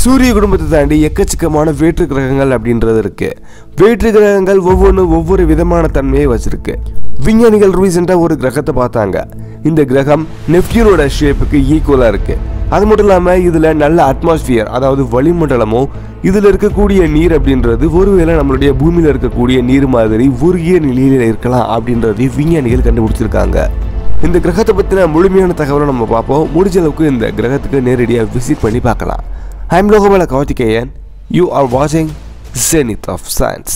சூரிய குடும்பத்தை தாண்டி எக்கச்சக்கமான வேற்று கிரகங்கள் அப்படின்றது இருக்கு வேற்று கிரகங்கள் ஒவ்வொன்றும் ஒவ்வொரு விதமான தன்மையை வச்சிருக்கு விஞ்ஞானிகள் ரீசெண்டாக ஒரு கிரகத்தை பார்த்தாங்க இந்த கிரகம் நெப்டியூனோட ஷேப்புக்கு ஈக்குவலாக இருக்கு அது மட்டும் இல்லாமல் இதில் நல்ல அட்மாஸ்பியர் அதாவது வளிமண்டலமோ இதில் இருக்கக்கூடிய நீர் அப்படின்றது ஒருவேளை நம்மளுடைய பூமியில் இருக்கக்கூடிய நீர் மாதிரி உருகிய நிலையில் இருக்கலாம் அப்படின்றது விஞ்ஞானிகள் கண்டுபிடிச்சிருக்காங்க இந்த கிரகத்தை பற்றின முழுமையான தகவலை நம்ம பார்ப்போம் முடிஞ்ச அளவுக்கு இந்த கிரகத்துக்கு நேரடியாக விசிட் பண்ணி பார்க்கலாம் I'm Lokamala Karthikeyan you are வாட்சிங் ஜெனித் ஆஃப் சயின்ஸ்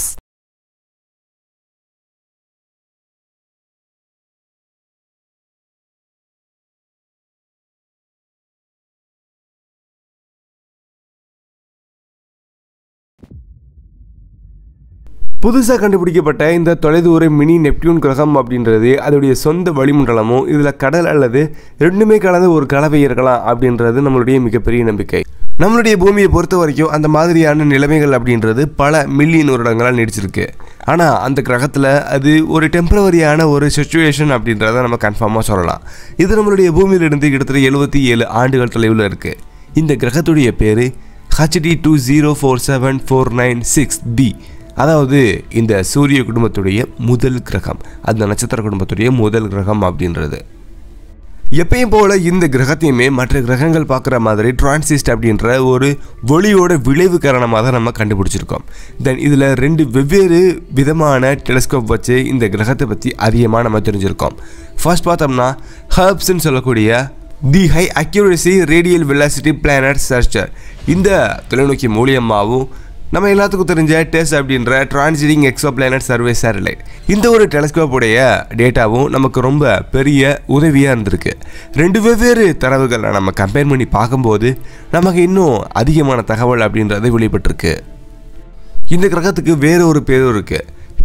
புதுசாக கண்டுபிடிக்கப்பட்ட இந்த தொலைதூர மினி நெப்டியூன் கிரகம் அப்படின்றது அதோடைய சொந்த வளிமண்டலமும் இதில் கடல் அல்லது ரெண்டுமே கலந்து ஒரு கலவை இருக்கலாம் அப்படின்றது நம்மளுடைய மிகப்பெரிய நம்பிக்கை நம்மளுடைய பூமியை பொறுத்த வரைக்கும் அந்த மாதிரியான நிலைமைகள் அப்படின்றது பல மில்லியன் வருடங்களாக நீடிச்சிருக்கு ஆனால் அந்த கிரகத்தில் அது ஒரு டெம்பரவரியான ஒரு சுச்சுவேஷன் அப்படின்றத நம்ம கன்ஃபார்மாக சொல்லலாம் இது நம்மளுடைய பூமியிலிருந்து கிட்டத்தட்ட எழுபத்தி ஏழு ஆண்டுகள் தொலைவில் இருக்குது இந்த கிரகத்துடைய பேர் HD two zero four seven four nine six B அதாவது இந்த சூரிய குடும்பத்துடைய முதல் கிரகம் அந்த நட்சத்திர குடும்பத்துடைய முதல் கிரகம் அப்படின்றது எப்பயும் போல இந்த கிரகத்தையுமே மற்ற கிரகங்கள் பார்க்குற மாதிரி டிரான்சிஸ்ட் அப்படின்ற ஒரு ஒளியோட விளைவு காரணமாக தான் நம்ம கண்டுபிடிச்சிருக்கோம் தென் இதில் ரெண்டு வெவ்வேறு விதமான டெலிஸ்கோப் வச்சு இந்த கிரகத்தை பற்றி அதிகமாக நம்ம தெரிஞ்சிருக்கோம் ஃபர்ஸ்ட் பார்த்தோம்னா ஹர்ப்ஸ்ன்னு சொல்லக்கூடிய the high accuracy radial velocity planet searcher இந்த தொலைநோக்கி மூலியமாகவும் நம்ம எல்லாத்துக்கும் தெரிஞ்ச டெஸ் அப்படின்ற transiting exo planet survey satellite இந்த ஒரு டெலஸ்கோப்புடைய டேட்டாவும் நமக்கு ரொம்ப பெரிய உதவியாக இருந்திருக்கு ரெண்டு வெவ்வேறு தரவுகளை நம்ம கம்பேர் பண்ணி பார்க்கும்போது நமக்கு இன்னும் அதிகமான தகவல் அப்படின்றது வெளிப்பட்டிருக்கு இந்த கிரகத்துக்கு வேற ஒரு பேரும் இருக்கு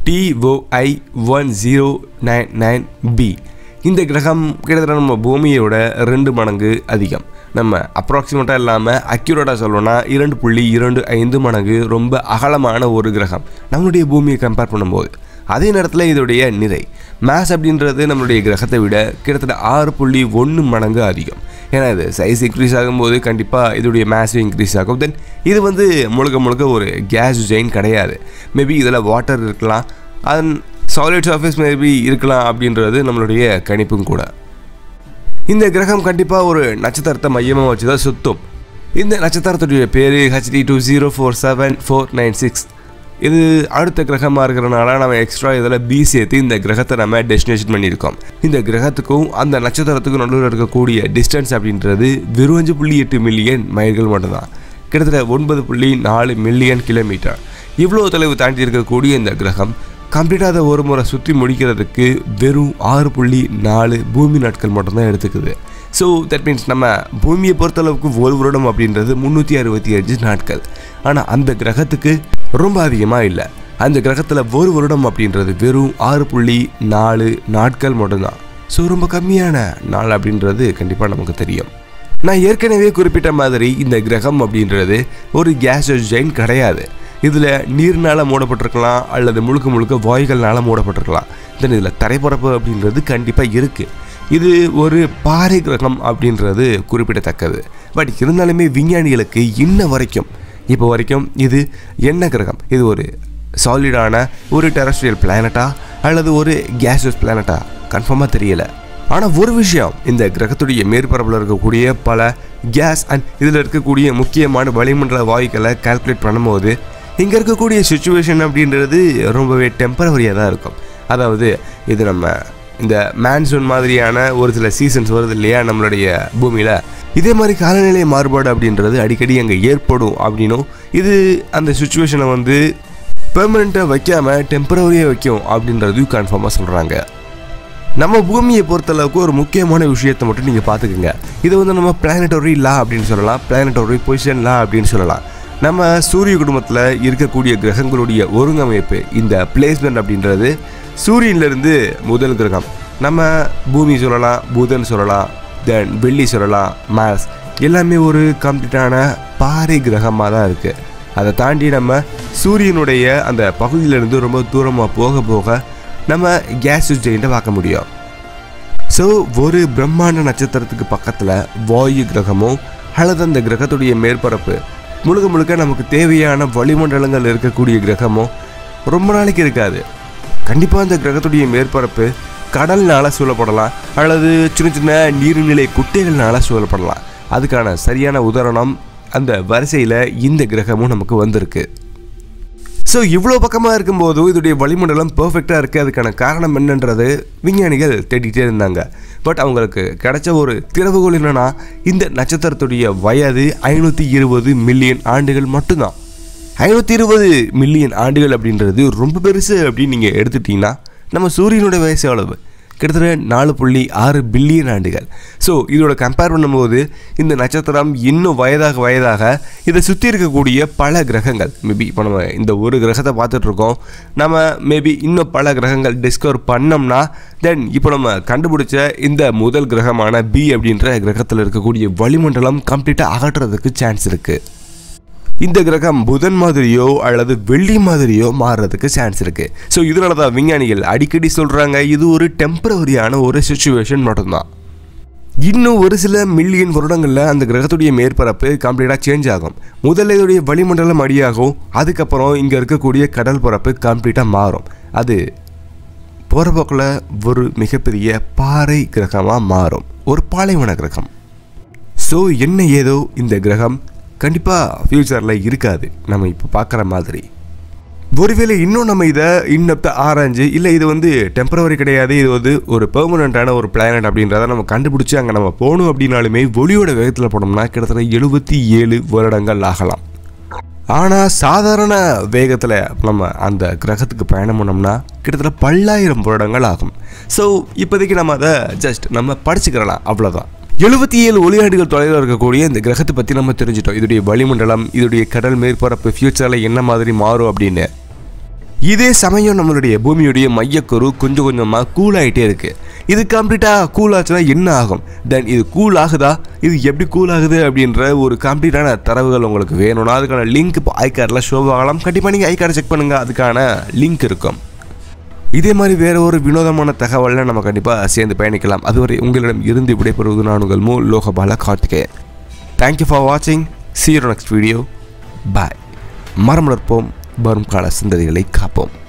TOI one zero nine nine B இந்த கிரகம் கிட்டத்தட்ட நம்ம பூமியோட ரெண்டு மடங்கு அதிகம் நம்ம அப்ராக்சிமேட்டாக இல்லாமல் அக்யூரேட்டாக சொல்லணும்னா இரண்டு புள்ளி இரண்டு ஐந்து மடங்கு ரொம்ப அகலமான ஒரு கிரகம் நம்மளுடைய பூமியை கம்பேர் பண்ணும்போது அதே நேரத்தில் இதோடைய நிறை மேஸ் அப்படின்றது நம்மளுடைய கிரகத்தை விட கிட்டத்தட்ட ஆறு புள்ளி ஒன்று மடங்கு அதிகம் ஏன்னா இது சைஸ் இன்க்ரீஸ் ஆகும்போது கண்டிப்பாக இதோடைய மேஸும் இன்க்ரீஸ் ஆகும் தென் இது வந்து முழுக்க முழுக்க ஒரு கேஸ் ஜெயின் கிடையாது மேபி இதில் வாட்டர் இருக்கலாம் அதன் சாலிட் சர்ஃபேஸ் மேபி இருக்கலாம் அப்படின்றது நம்மளுடைய கணிப்பும் கூட இந்த கிரகம் கண்டிப்பாக ஒரு நட்சத்திரத்தை மையமாக வச்சு தான் சுத்தும் இந்த நட்சத்திரத்துடைய பேர் HD two zero four seven four nine six இது அடுத்த கிரகமாக இருக்கிறனால நம்ம எக்ஸ்ட்ரா இதில் பி சேர்த்து இந்த கிரகத்தை நம்ம டெஸ்டினேஷன் பண்ணியிருக்கோம் இந்த கிரகத்துக்கும் அந்த நட்சத்திரத்துக்கும் நடுவில் இருக்கக்கூடிய டிஸ்டன்ஸ் அப்படின்றது வெறும் அஞ்சு புள்ளி எட்டு மில்லியன் மைல்கள் மட்டும்தான் கிட்டத்தட்ட ஒன்பது புள்ளி நாலு மில்லியன் கிலோமீட்டர் இவ்வளோ தொலைவு தாண்டி இருக்கக்கூடிய இந்த கிரகம் கம்ப்ளீட்டாக அதை ஒரு முறை சுற்றி முடிக்கிறதுக்கு வெறும் ஆறு புள்ளி நாலு பூமி நாட்கள் மட்டும்தான் எடுத்துக்குது ஸோ தட் மீன்ஸ் நம்ம பூமியை பொறுத்தளவுக்கு ஒரு வருடம் அப்படின்றது முந்நூற்றி அறுபத்தி அஞ்சு நாட்கள் ஆனால் அந்த கிரகத்துக்கு ரொம்ப அதிகமாக இல்லை அந்த கிரகத்தில் ஒரு வருடம் அப்படின்றது வெறும் ஆறு புள்ளி நாலு நாட்கள் மட்டும்தான் ஸோ ரொம்ப கம்மியான நாள் அப்படின்றது கண்டிப்பாக நமக்கு தெரியும் நான் ஏற்கனவே குறிப்பிட்ட மாதிரி இந்த கிரகம் அப்படின்றது ஒரு கேஸ் ஜெயின் கிடையாது இதில் நீர்னால மூடப்பட்டிருக்கலாம் அல்லது முழுக்க முழுக்க வாயுகள்னால மூடப்பட்டிருக்கலாம் தென் இதில் தரைப்பரப்பு அப்படின்றது கண்டிப்பாக இருக்குது இது ஒரு பாறை கிரகம் அப்படின்றது குறிப்பிடத்தக்கது பட் இருந்தாலுமே விஞ்ஞானிகளுக்கு இன்ன வரைக்கும் இப்போ வரைக்கும் இது என்ன கிரகம் இது ஒரு சாலிடான ஒரு டெரஸ்ட்ரியல் பிளானட்டா அல்லது ஒரு கேஷஸ் பிளானட்டா கன்ஃபார்மாக தெரியல ஆனால் ஒரு விஷயம் இந்த கிரகத்துடைய மேற்பரப்பில் இருக்கக்கூடிய பல கேஸ் அண்ட் இதில் இருக்கக்கூடிய முக்கியமான வளிமண்டல வாயுக்களை கால்குலேட் பண்ணும்போது இங்கே இருக்கக்கூடிய சுச்சுவேஷன் அப்படின்றது ரொம்பவே டெம்பரவரியாக தான் இருக்கும் அதாவது இது நம்ம இந்த மான்சூன் மாதிரியான ஒரு சில சீசன்ஸ் வருது இல்லையா நம்மளுடைய பூமியில் இதே மாதிரி காலநிலை மாறுபாடு அப்படின்றது அடிக்கடி அங்கே ஏற்படும் அப்படின்னும் இது அந்த சுச்சுவேஷனை வந்து பெர்மனெண்ட்டாக வைக்காமல் டெம்பரவரியாக வைக்கும் அப்படின்றது கன்ஃபார்மாக சொல்கிறாங்க நம்ம பூமியை பொறுத்தளவுக்கு ஒரு முக்கியமான விஷயத்தை மட்டும் நீங்கள் பார்த்துக்குங்க இது வந்து நம்ம பிளானட்டரி லா அப்படின்னு சொல்லலாம் பிளானட்டரி பொசிஷன் லா அப்படின்னு சொல்லலாம் நம்ம சூரிய குடும்பத்தில் இருக்கக்கூடிய கிரகங்களுடைய ஒருங்கமைப்பு இந்த பிளேஸ்மெண்ட் அப்படின்றது சூரியன்லேருந்து முதல் கிரகம் நம்ம பூமி சொல்லலாம் புதன் சொல்லலாம் தென் வெள்ளி சொல்லலாம் மார்ஸ் எல்லாமே ஒரு கம்ப்ளீட்டான பாறை கிரகமாக தான் இருக்குது அதை தாண்டி நம்ம சூரியனுடைய அந்த பகுதியிலேருந்து ரொம்ப தூரமாக போக போக நம்ம கேஸ் ஜெயின்ட்டை பார்க்க முடியும் ஸோ ஒரு பிரம்மாண்ட நட்சத்திரத்துக்கு பக்கத்தில் வாயு கிரகமோ அல்லது அந்த கிரகத்துடைய மேற்பரப்பு முழுக்க முழுக்க நமக்கு தேவையான வளிமண்டலங்கள் இருக்கக்கூடிய கிரகமோ ரொம்ப நாளைக்கு இருக்காது கண்டிப்பாக அந்த கிரகத்துடைய மேற்பரப்பு கடல்னால சூழப்படலாம் அல்லது சின்ன சின்ன நீர்நிலை குட்டைகள்னால சூழப்படலாம் அதுக்கான சரியான உதாரணம் அந்த வரிசையில் இந்த கிரகமும் நமக்கு வந்திருக்கு ஸோ இவ்வளோ பக்கமாக இருக்கும்போது இதோடைய வளிமண்டலம் பர்ஃபெக்டாக இருக்குது அதுக்கான காரணம் என்னன்றது விஞ்ஞானிகள் தேடிட்டே இருந்தாங்க பட் அவங்களுக்கு கிடைச்ச ஒரு திறவுகோல் என்னன்னா இந்த நட்சத்திரத்துடைய வயது ஐநூற்றி இருபது மில்லியன் ஆண்டுகள் மட்டும்தான் ஐநூற்றி இருபது மில்லியன் ஆண்டுகள் அப்படின்றது ரொம்ப பெருசு அப்படின்னு நீங்கள் எடுத்துட்டிங்கன்னா நம்ம சூரியனோட வயசு எவ்வளவு கிட்டத்தட்ட நாலு புள்ளி ஆறு பில்லியன் ஆண்டுகள் ஸோ இதோட கம்பேர் பண்ணும்போது இந்த நட்சத்திரம் இன்னும் வயதாக வயதாக இதை சுற்றி இருக்கக்கூடிய பல கிரகங்கள் மேபி இப்போ நம்ம இந்த ஒரு கிரகத்தை பார்த்துட்டு இருக்கோம் நம்ம மேபி இன்னும் பல கிரகங்கள் டிஸ்கவர் பண்ணோம்னா தென் இப்போ நம்ம கண்டுபிடிச்ச இந்த முதல் கிரகமான பி அப்படின்ற கிரகத்தில் இருக்கக்கூடிய வளிமண்டலம் கம்ப்ளீட்டாக அகற்றுறதுக்கு சான்ஸ் இருக்குது இந்த கிரகம் புதன் மாதிரியோ அல்லது வெள்ளி மாதிரியோ மாறுறதுக்கு சான்ஸ் இருக்கு ஸோ இதனால தான் விஞ்ஞானிகள் அடிக்கடி சொல்றாங்க இது ஒரு டெம்பரவரியான ஒரு சுச்சுவேஷன் மட்டும்தான் இன்னும் ஒரு சில மில்லியன் வருடங்களில் அந்த கிரகத்துடைய மேற்பரப்பு கம்ப்ளீட்டாக சேஞ்ச் ஆகும் முதல்ல இதோடைய வளிமண்டலம் அடியாகும் அதுக்கப்புறம் இங்கே இருக்கக்கூடிய கடல் பரப்பு கம்ப்ளீட்டாக மாறும் அது போகிற போக்கில் ஒரு மிகப்பெரிய பாறை கிரகமாக மாறும் ஒரு பாலைவன கிரகம் ஸோ என்ன ஏதோ இந்த கிரகம் கண்டிப்பாக ஃப்யூச்சரில் இருக்காது நம்ம இப்போ பார்க்குற மாதிரி ஒருவேளை இன்னும் நம்ம இதை இன்னத்தை ஆராய்ஞ்சு இல்லை இது வந்து டெம்பரவரி கிடையாது இது வந்து ஒரு பெர்மனண்ட்டான ஒரு பிளானட் அப்படின்றத நம்ம கண்டுபிடிச்சி அங்கே நம்ம போகணும் அப்படின்னாலுமே ஒளியோட வேகத்தில் போனோம்னா கிட்டத்தட்ட எழுபத்தி ஏழு வருடங்கள் ஆகலாம் ஆனால் சாதாரண வேகத்தில் நம்ம அந்த கிரகத்துக்கு பயணம் பண்ணோம்னா கிட்டத்தட்ட பல்லாயிரம் வருடங்கள் ஆகும் ஸோ இப்போதைக்கு நம்ம அதை ஜஸ்ட் நம்ம படிச்சுக்கிறலாம் அவ்வளோதான் எழுபத்தி ஏழு ஒளியாண்டுகள் தொலைவில் இருக்கக்கூடிய இந்த கிரகத்தை பற்றி நம்ம தெரிஞ்சிட்டோம் இதோடைய வளிமண்டலம் இதோடைய கடல் மேற்பரப்பு ஃப்யூச்சரில் என்ன மாதிரி மாறும் அப்படின்னு இதே சமயம் நம்மளுடைய பூமியுடைய மையக்கரு கொஞ்சம் கொஞ்சமாக கூல் ஆகிட்டே இருக்கு இது கம்ப்ளீட்டாக கூல் ஆச்சுன்னா என்ன ஆகும் தென் இது கூல் ஆகுதா இது எப்படி கூல் ஆகுது அப்படின்ற ஒரு கம்ப்ளீட்டான தரவுகள் உங்களுக்கு வேணும்னா அதுக்கான லிங்க் இப்போ ஐ கார்டில் ஷோ ஆகலாம் கண்டிப்பாக நீங்கள் ஐ கார்டை செக் பண்ணுங்கள் அதுக்கான லிங்க் இருக்கும் இதே மாதிரி வேற ஒரு வினோதமான தகவலை நம்ம கண்டிப்பாக சேர்ந்து பயணிக்கலாம் அதுவரை உங்களிடம் இருந்து விடைபெறுவது நான் உங்கள் மூ லோகபால கார்த்திகேயன் தேங்க்யூ ஃபார் வாட்சிங் see you next video bye மரம் வளர்ப்போம் வரும் கால சிந்ததிகளை காப்போம்